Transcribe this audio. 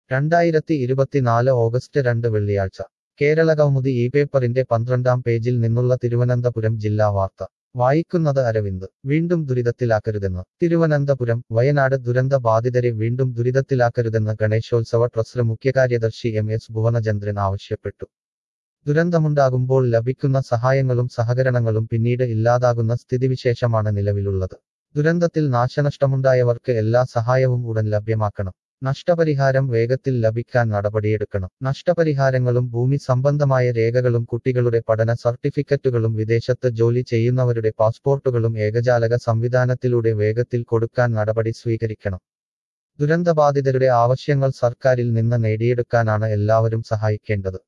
രണ്ടായിരത്തി ഇരുപത്തിനാല് ഓഗസ്റ്റ് രണ്ട് വെള്ളിയാഴ്ച കേരള കൗമുദി ഈ പേപ്പറിന്റെ പന്ത്രണ്ടാം പേജിൽ നിന്നുള്ള തിരുവനന്തപുരം ജില്ലാ വാർത്ത വായിക്കുന്നത് അരവിന്ദ് വീണ്ടും ദുരിതത്തിലാക്കരുതെന്ന് തിരുവനന്തപുരം വയനാട് ദുരന്ത ബാധിതരെ വീണ്ടും ദുരിതത്തിലാക്കരുതെന്ന് ഗണേശോത്സവ ട്രസ്റ്റ് മുഖ്യകാര്യദർശി എം എസ് ഭുവനചന്ദ്രൻ ആവശ്യപ്പെട്ടു ദുരന്തമുണ്ടാകുമ്പോൾ ലഭിക്കുന്ന സഹായങ്ങളും സഹകരണങ്ങളും പിന്നീട് ഇല്ലാതാകുന്ന സ്ഥിതിവിശേഷമാണ് നിലവിലുള്ളത് ദുരന്തത്തിൽ നാശനഷ്ടമുണ്ടായവർക്ക് എല്ലാ സഹായവും ഉടൻ ലഭ്യമാക്കണം നഷ്ടപരിഹാരം വേഗത്തിൽ ലഭിക്കാൻ നടപടിയെടുക്കണം നഷ്ടപരിഹാരങ്ങളും ഭൂമി സംബന്ധമായ രേഖകളും കുട്ടികളുടെ പഠന സർട്ടിഫിക്കറ്റുകളും വിദേശത്ത് ജോലി ചെയ്യുന്നവരുടെ പാസ്പോർട്ടുകളും ഏകജാലക സംവിധാനത്തിലൂടെ വേഗത്തിൽ കൊടുക്കാൻ നടപടി സ്വീകരിക്കണം ദുരന്തബാധിതരുടെ ആവശ്യങ്ങൾ സർക്കാരിൽ നിന്ന് നേടിയെടുക്കാനാണ് എല്ലാവരും സഹായിക്കേണ്ടത്